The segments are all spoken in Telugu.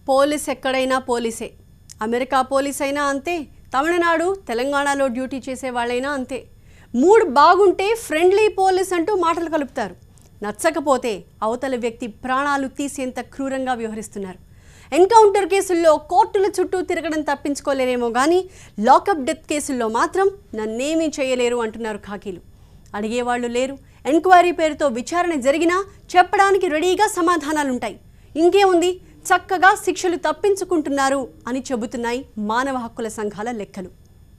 పోలీస్ ఎక్కడైనా పోలీసే అమెరికా పోలీస్ అయినా అంతే తమిళనాడు తెలంగాణలో డ్యూటీ చేసే వాళ్ళైనా అంతే మూడ్ బాగుంటే ఫ్రెండ్లీ పోలీస్ అంటూ మాటలు కలుపుతారు నచ్చకపోతే అవతల వ్యక్తి ప్రాణాలు తీసేంత క్రూరంగా వ్యవహరిస్తున్నారు ఎన్కౌంటర్ కేసుల్లో కోర్టుల చుట్టూ తిరగడం తప్పించుకోలేరేమో కానీ లాకప్ డెత్ కేసుల్లో మాత్రం నన్నేమీ చేయలేరు అంటున్నారు ఖాకీలు అడిగేవాళ్ళు లేరు ఎంక్వైరీ పేరుతో విచారణ జరిగినా చెప్పడానికి రెడీగా సమాధానాలుంటాయి ఇంకేముంది చక్కగా శిక్షలు తప్పించుకుంటున్నారు అని చెబుతున్నాయి మానవ హక్కుల సంఘాల లెక్కలు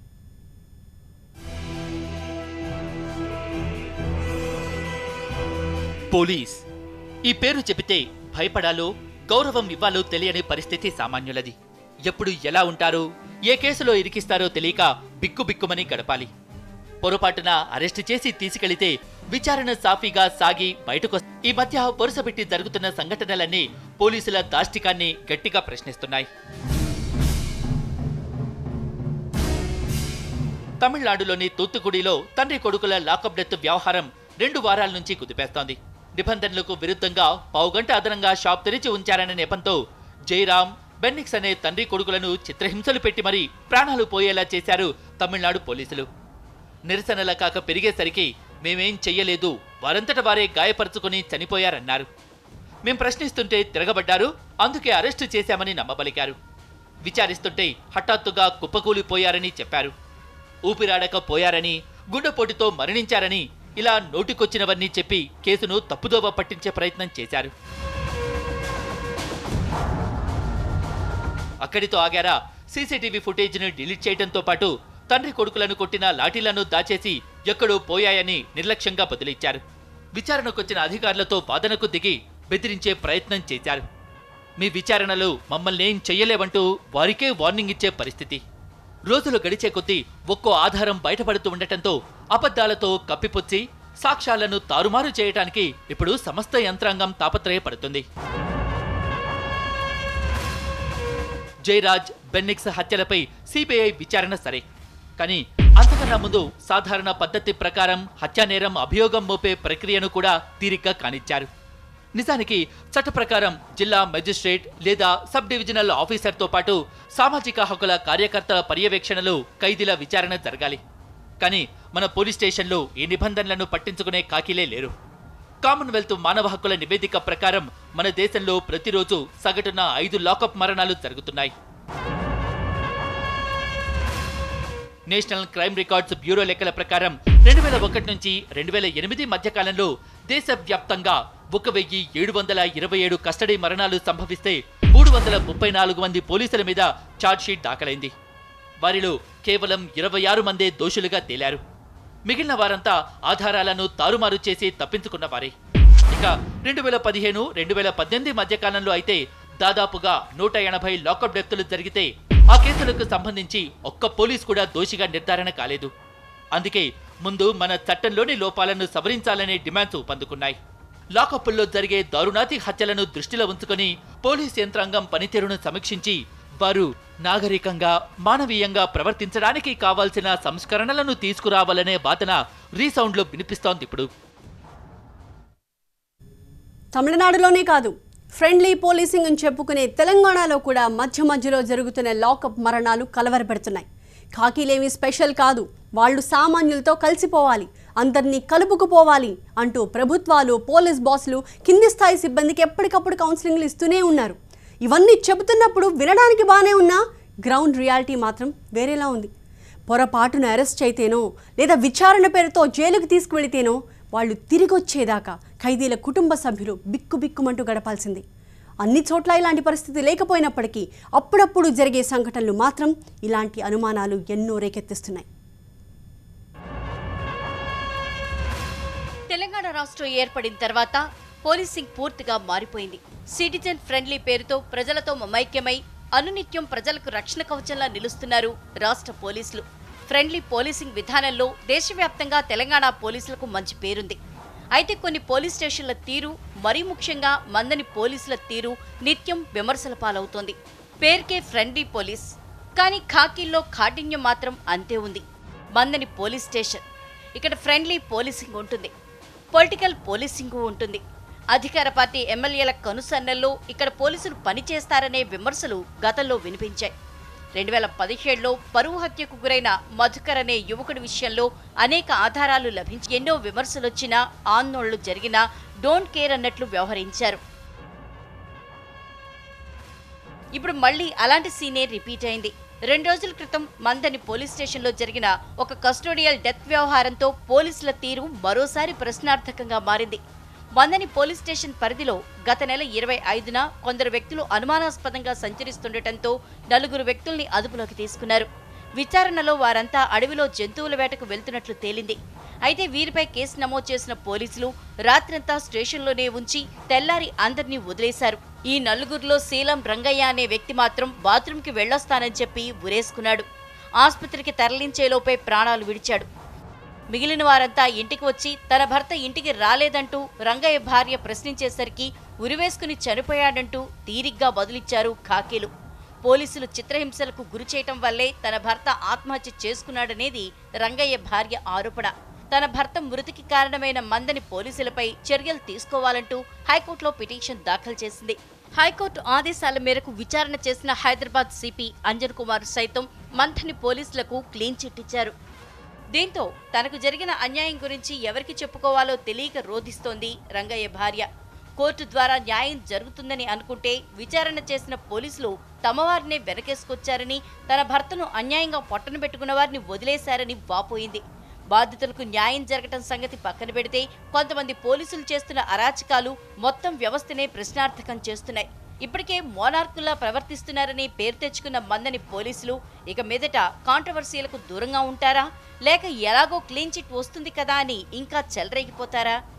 పోలీస్ ఈ పేరు చెబితే భయపడాలో గౌరవం ఇవ్వాలో తెలియని పరిస్థితి సామాన్యులది ఎప్పుడు ఎలా ఉంటారో ఏ కేసులో ఇరికిస్తారో తెలియక బిక్కుబిక్కుమని గడపాలి పొరపాటున అరెస్టు చేసి తీసుకెళితే విచారణ సాఫీగా సాగి బయటకు ఈ మధ్య వరుసపెట్టి జరుగుతున్న సంఘటనలన్నీ పోలీసుల దాష్టికాన్ని గట్టిగా ప్రశ్నిస్తున్నాయి తమిళనాడులోని తూత్తుకుడిలో తండ్రి కొడుకుల లాకప్ డెత్ వ్యవహారం రెండు వారాల నుంచి కుదిపేస్తోంది నిబంధనలకు విరుద్ధంగా పావుగంట అదనంగా షాప్ తెరిచి ఉంచారనే నెపంతో జయరాం బెన్నిక్స్ అనే తండ్రి కొడుకులను చిత్రహింసలు పెట్టి మరీ ప్రాణాలు పోయేలా చేశారు తమిళనాడు పోలీసులు నిరసనల కాక పెరిగేసరికి మేమేం చెయ్యలేదు వారంతట వారే గాయపరుచుకుని చనిపోయారన్నారు మేం ప్రశ్నిస్తుంటే తిరగబడ్డారు అందుకే అరెస్టు చేశామని నమ్మబలికారు విచారిస్తుంటే హఠాత్తుగా కుప్పకూలిపోయారని చెప్పారు ఊపిరాడక పోయారని గుండెపోటుతో మరణించారని ఇలా నోటికొచ్చినవన్నీ చెప్పి కేసును తప్పుదోవ పట్టించే ప్రయత్నం చేశారు అక్కడితో ఆగారా సీసీటీవీ ఫుటేజ్ను డిలీట్ చేయడంతో పాటు తండ్రి కొడుకులను కొట్టిన లాఠీలను దాచేసి ఎక్కడో పోయాయని నిర్లక్ష్యంగా బదిలిచ్చారు విచారణకొచ్చిన అధికారులతో వాదనకు దిగి బెదిరించే ప్రయత్నం చేశారు మీ విచారణలో మమ్మల్నేం చెయ్యలేవంటూ వారికే వార్నింగ్ ఇచ్చే పరిస్థితి రోజులు గడిచే కొద్దీ ఒక్కో ఆధారం బయటపడుతూ ఉండటంతో అబద్ధాలతో కప్పిపుచ్చి సాక్ష్యాలను తారుమారు చేయటానికి ఇప్పుడు సమస్త యంత్రాంగం తాపత్రయపడుతుంది జయరాజ్ బెన్నిక్స్ హత్యలపై సిబిఐ విచారణ సరే కానీ అంతకన్నా ముందు సాధారణ పద్ధతి ప్రకారం హత్యానేరం అభియోగం మోపే ప్రక్రియను కూడా తీరిగ్గా కానిచ్చారు నిజానికి చట్ట ప్రకారం జిల్లా మెజిస్ట్రేట్ లేదా సబ్ డివిజనల్ ఆఫీసర్తో పాటు సామాజిక హక్కుల కార్యకర్తల పర్యవేక్షణలో ఖైదీల విచారణ జరగాలి కానీ మన పోలీస్ స్టేషన్లో ఈ నిబంధనలను పట్టించుకునే కాకిలే లేరు కామన్వెల్త్ మానవ హక్కుల నివేదిక ప్రకారం మన దేశంలో ప్రతిరోజు సగటున ఐదు లాకప్ మరణాలు జరుగుతున్నాయి నేషనల్ క్రైమ్ రికార్డ్స్ బ్యూరో లెక్కల ప్రకారం రెండు వేల ఒకటి నుంచి రెండు వేల ఎనిమిది మధ్య కాలంలో దేశవ్యాప్తంగా ఒక వెయ్యి ఏడు వందల ఇరవై ఏడు కస్టడీ మరణాలు సంభవిస్తే మూడు వందల ముప్పై నాలుగు మంది పోలీసుల మీద ఛార్జ్షీట్ దాఖలైంది వారిలో కేవలం ఇరవై ఆరు మందే దోషులుగా తేలారు మిగిలిన వారంతా ఆధారాలను తారుమారు చేసి తప్పించుకున్న వారే ఇక రెండు వేల పదిహేను రెండు వేల పద్దెనిమిది మధ్య కాలంలో అయితే దాదాపుగా నూట ఎనభై లాకప్ డెత్తులు జరిగితే ఆ కేసులకు సంబంధించి ఒక్క పోలీస్ కూడా దోషిగా నిర్ధారణ కాలేదు అందుకే ముందు మన చట్టంలోని లోపాలను సవరించాలనే డిమాండ్స్ ఊపందుకున్నాయి లాకప్పుల్లో జరిగే దారుణాతి హత్యలను దృష్టిలో ఉంచుకొని పోలీస్ యంత్రాంగం పనితీరును సమీక్షించి వారు నాగరికంగా మానవీయంగా ప్రవర్తించడానికి కావాల్సిన సంస్కరణలను తీసుకురావాలనే వాదన రీసౌండ్లో వినిపిస్తోంది ఇప్పుడు తమిళనాడులోనే కాదు ఫ్రెండ్లీ పోలీసింగ్ అని చెప్పుకునే తెలంగాణలో కూడా మధ్య మధ్యలో జరుగుతున్న లాకప్ మరణాలు కలవరపెడుతున్నాయి ఖాకీలేమి స్పెషల్ కాదు వాళ్ళు సామాన్యులతో కలిసిపోవాలి అందరినీ కలుపుకుపోవాలి అంటూ ప్రభుత్వాలు పోలీస్ బాసులు కింది స్థాయి సిబ్బందికి ఎప్పటికప్పుడు కౌన్సిలింగ్లు ఇస్తూనే ఉన్నారు ఇవన్నీ చెబుతున్నప్పుడు వినడానికి బాగానే ఉన్నా గ్రౌండ్ రియాలిటీ మాత్రం వేరేలా ఉంది పొరపాటున అరెస్ట్ అయితేనో లేదా విచారణ పేరుతో జైలుకు తీసుకువెళితేనో వాళ్ళు తిరిగొచ్చేదాకా ఖైదీల కుటుంబ సభ్యులు బిక్కుబిక్కుమంటూ గడపాల్సింది అన్ని చోట్ల ఇలాంటి పరిస్థితి లేకపోయినప్పటికీ అప్పుడప్పుడు జరిగే సంఘటనలు మాత్రం ఇలాంటి అనుమానాలు ఎన్నో రేకెత్తిస్తున్నాయి తెలంగాణ రాష్ట్రం ఏర్పడిన తర్వాత పోలీసింగ్ పూర్తిగా మారిపోయింది సిటిజన్ ఫ్రెండ్లీ పేరుతో ప్రజలతో మమైక్యమై అనునిత్యం ప్రజలకు రక్షణ కవచంలా నిలుస్తున్నారు రాష్ట్ర పోలీసులు ఫ్రెండ్లీ పోలీసింగ్ విధానంలో దేశవ్యాప్తంగా తెలంగాణ పోలీసులకు మంచి పేరుంది అయితే కొన్ని పోలీస్ స్టేషన్ల తీరు మరీ ముఖ్యంగా మందని పోలీసుల తీరు నిత్యం విమర్శల పాలవుతోంది పేరుకే ఫ్రెండ్లీ పోలీస్ కానీ ఖాకీల్లో కాఠిన్యం మాత్రం అంతే ఉంది మందని పోలీస్ స్టేషన్ ఇక్కడ ఫ్రెండ్లీ పోలీసింగ్ ఉంటుంది పొలిటికల్ పోలీసింగ్ ఉంటుంది అధికార పార్టీ ఎమ్మెల్యేల కనుసన్నల్లో ఇక్కడ పోలీసులు పనిచేస్తారనే విమర్శలు గతంలో వినిపించాయి రెండు వేల పదిహేడులో పరువు హత్యకు గురైన మధుకర్ అనే యువకుడి విషయంలో అనేక ఆధారాలు లభించి ఎన్నో విమర్శలొచ్చినా ఆందోళనలు జరిగినా డోంట్ కేర్ అన్నట్లు వ్యవహరించారు ఇప్పుడు మళ్ళీ అలాంటి సీనే రిపీట్ అయింది రెండు రోజుల క్రితం మందని పోలీస్ స్టేషన్లో జరిగిన ఒక కస్టోడియల్ డెత్ వ్యవహారంతో పోలీసుల తీరు మరోసారి ప్రశ్నార్థకంగా మారింది మందని పోలీస్ స్టేషన్ పరిధిలో గత నెల ఇరవై ఐదున కొందరు వ్యక్తులు అనుమానాస్పదంగా సంచరిస్తుండటంతో నలుగురు వ్యక్తుల్ని అదుపులోకి తీసుకున్నారు విచారణలో వారంతా అడవిలో జంతువుల వేటకు వెళ్తున్నట్లు తేలింది అయితే వీరిపై కేసు నమోదు చేసిన పోలీసులు రాత్రంతా స్టేషన్లోనే ఉంచి తెల్లారి అందరినీ వదిలేశారు ఈ నలుగురిలో శీలం రంగయ్య అనే వ్యక్తి మాత్రం బాత్రూంకి వెళ్ళొస్తానని చెప్పి ఉరేసుకున్నాడు ఆసుపత్రికి తరలించేలోపే ప్రాణాలు విడిచాడు మిగిలిన వారంతా ఇంటికి వచ్చి తన భర్త ఇంటికి రాలేదంటూ రంగయ్య భార్య ప్రశ్నించేసరికి ఉరివేసుకుని చనిపోయాడంటూ తీరిగ్గా బదులిచ్చారు ఖాకీలు పోలీసులు చిత్రహింసలకు గురి చేయటం వల్లే తన భర్త ఆత్మహత్య చేసుకున్నాడనేది రంగయ్య భార్య ఆరోపణ తన భర్త మృతికి కారణమైన మందని పోలీసులపై చర్యలు తీసుకోవాలంటూ హైకోర్టులో పిటిషన్ దాఖలు చేసింది హైకోర్టు ఆదేశాల మేరకు విచారణ చేసిన హైదరాబాద్ సిపి అంజన్ కుమార్ సైతం మంథని పోలీసులకు క్లీన్ చిట్ ఇచ్చారు దీంతో తనకు జరిగిన అన్యాయం గురించి ఎవరికి చెప్పుకోవాలో తెలియక రోధిస్తోంది రంగయ్య భార్య కోర్టు ద్వారా న్యాయం జరుగుతుందని అనుకుంటే విచారణ చేసిన పోలీసులు తమవారినే వెనకేసుకొచ్చారని తన భర్తను అన్యాయంగా పొట్టన పెట్టుకున్న వారిని వదిలేశారని వాపోయింది బాధితులకు న్యాయం జరగటం సంగతి పక్కన పెడితే కొంతమంది పోలీసులు చేస్తున్న అరాచకాలు మొత్తం వ్యవస్థనే ప్రశ్నార్థకం చేస్తున్నాయి ఇప్పటికే మోనార్కుల్లా ప్రవర్తిస్తున్నారని పేరు తెచ్చుకున్న మందని పోలీసులు ఇక మీదట కాంట్రవర్సీలకు దూరంగా ఉంటారా లేక ఎలాగో క్లీన్ చిట్ వస్తుంది కదా అని ఇంకా చెలరేగిపోతారా